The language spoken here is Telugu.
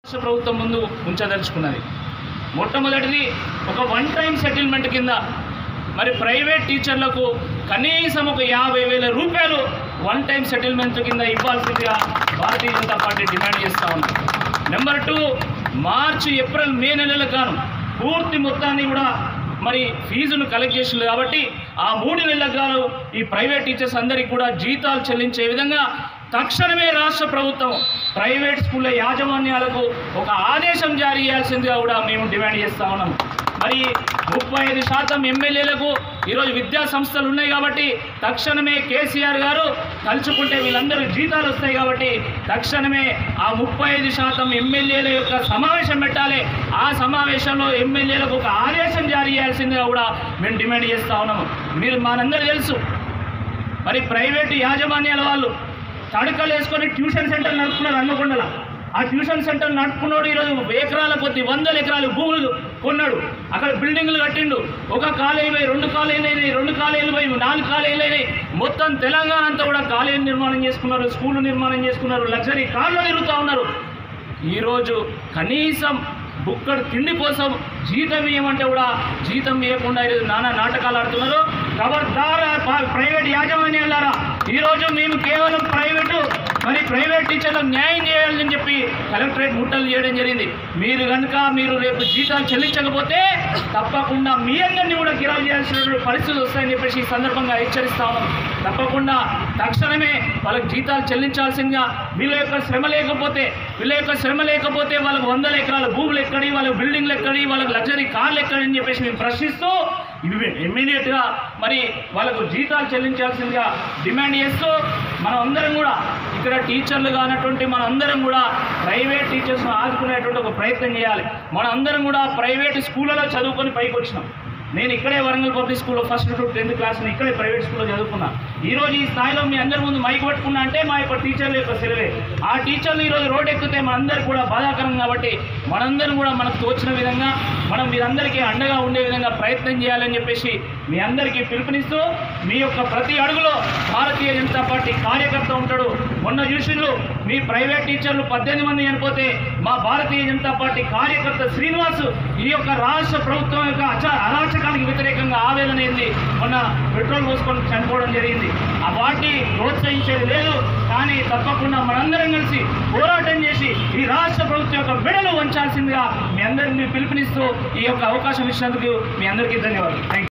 రాష్ట్ర ప్రభుత్వం ముందు ఉంచదలుచుకున్నది మొట్టమొదటిది ఒక వన్ టైం సెటిల్మెంట్ కింద మరి ప్రైవేట్ టీచర్లకు కనీసం ఒక యాభై వేల రూపాయలు వన్ టైం సెటిల్మెంట్ కింద ఇవ్వాల్సిందిగా భారతీయ జనతా పార్టీ డిమాండ్ చేస్తూ ఉంది number two March April May నెలలకు గాను పూర్తి మొత్తాన్ని కూడా మరి ఫీజును కలెక్ట్ చేసింది కాబట్టి ఆ మూడు నెలలకు గాను ఈ ప్రైవేట్ టీచర్స్ అందరికీ కూడా జీతాలు చెల్లించే విధంగా తక్షణమే రాష్ట్ర ప్రభుత్వం ప్రైవేట్ స్కూళ్ళ యాజమాన్యాలకు ఒక ఆదేశం జారీ చేయాల్సిందిగా కూడా మేము డిమాండ్ చేస్తా ఉన్నాం మరి ముప్పై ఐదు శాతం ఎమ్మెల్యేలకు ఈరోజు విద్యా సంస్థలు ఉన్నాయి కాబట్టి తక్షణమే కేసీఆర్ గారు తలుచుకుంటే వీళ్ళందరూ జీతాలు వస్తాయి కాబట్టి తక్షణమే ఆ ముప్పై ఐదు శాతం ఎమ్మెల్యేల యొక్క సమావేశం పెట్టాలి ఆ సమావేశంలో ఎమ్మెల్యేలకు ఒక ఆదేశం జారీ చేయాల్సిందిగా కూడా మేము డిమాండ్ చేస్తా ఉన్నాము మీరు మనందరూ తెలుసు మరి ప్రైవేటు యాజమాన్యాల వాళ్ళు తడకలు వేసుకొని ట్యూషన్ సెంటర్ నడుపుకున్నారు హన్మకొండల ఆ ట్యూషన్ సెంటర్ నడుపుకున్నాడు ఈరోజు ఎకరాల కొద్ది వందల ఎకరాలు భూములు కొన్నాడు అక్కడ బిల్డింగ్లు కట్టిండు ఒక కాలేజీ పోయి రెండు కాలేజీలు అయినాయి రెండు కాలేజీలు పోయి నాలుగు కాలేజీలు అయినాయి మొత్తం తెలంగాణ అంతా కూడా కాలేజీ నిర్మాణం చేసుకున్నారు స్కూళ్ళు నిర్మాణం చేసుకున్నారు లగ్జరీ కార్లు తిరుగుతూ ఉన్నారు ఈరోజు కనీసం బుక్కడు తిండి కోసం జీతం ఇవ్వమంటే కూడా జీతం ఇవ్వకుండా ఈరోజు నానా నాటకాలు ఆడుతున్నారు ఖబర్దార్ ప- ప్రైవేట్ యాజమాన్యాలారా ఈరోజు మేము కేవలం ప్రైవేటు మరి ప్రైవేట్ టీచర్లకు న్యాయం చేయాలని చెప్పి కలెక్టరేట్ ముట్టలు చేయడం జరిగింది మీరు కనుక మీరు రేపు జీతాలు చెల్లించకపోతే తప్పకుండా మీ అందరినీ కూడా గిరాలు చేయాల్సిన పరిస్థితులు వస్తాయని చెప్పేసి ఈ సందర్భంగా హెచ్చరిస్తా ఉన్నాం తప్పకుండా తక్షణమే వాళ్ళకి జీతాలు చెల్లించాల్సిందిగా వీళ్ళ యొక్క శ్రమ లేకపోతే వీళ్ళ యొక్క శ్రమ లేకపోతే వాళ్ళకి వందల ఎకరాల భూములు ఎక్కడి వాళ్ళ బిల్డింగ్లు ఎక్కడి వాళ్ళకి లగ్జరీ కార్లు ఎక్కడి అని చెప్పేసి మేము ప్రశ్నిస్తూ ఇవి ఇమ్మీడియట్గా మరి వాళ్ళకు జీతాలు చెల్లించాల్సిందిగా డిమాండ్ చేస్తూ మనం అందరం కూడా ఇక్కడ టీచర్లు కానటువంటి మన అందరం కూడా ప్రైవేట్ టీచర్స్ను ఆదుకునేటువంటి ఒక ప్రయత్నం చేయాలి మన అందరం కూడా ప్రైవేట్ స్కూళ్ళలో చదువుకొని పైకి వచ్చినాం నేను ఇక్కడే వరంగల్ పబ్లిక్ స్కూల్లో ఫస్ట్ టు టెన్త్ క్లాస్ ఇక్కడే ప్రైవేట్ స్కూల్లో చదువుకున్నా ఈ రోజు ఈ స్థాయిలో మీ అందరి ముందు మైక్ పట్టుకున్నా అంటే మా యొక్క టీచర్ల యొక్క సెలవే ఆ టీచర్లు ఈరోజు రోడ్ ఎక్కితే మనందరూ కూడా బాధాకరం కాబట్టి మనందరం కూడా మనకు తోచిన విధంగా మనం మీరందరికీ అండగా ఉండే విధంగా ప్రయత్నం చేయాలని చెప్పేసి మీ అందరికీ పిలుపునిస్తూ మీ యొక్క ప్రతి అడుగులో భారతీయ జనతా పార్టీ కార్యకర్త ఉంటాడు మొన్న చూసిండ్రు మీ ప్రైవేట్ టీచర్లు పద్దెనిమిది మంది చనిపోతే మా భారతీయ జనతా పార్టీ కార్యకర్త శ్రీనివాస్ ఈ యొక్క రాష్ట్ర ప్రభుత్వం యొక్క అచ అరాచకానికి వ్యతిరేకంగా ఆవేదన ఏంది మొన్న పెట్రోల్ పోసుకొని చనిపోవడం జరిగింది ఆ పార్టీ ప్రోత్సహించేది లేదు కానీ తప్పకుండా మనందరం కలిసి పోరాటం చేసి ఈ రాష్ట్ర ప్రభుత్వం యొక్క మెడలు వంచాల్సిందిగా మీ అందరికీ పిలుపునిస్తూ ఈ యొక్క అవకాశం ఇచ్చినందుకు మీ అందరికీ ధన్యవాదాలు థ్యాంక్ యూ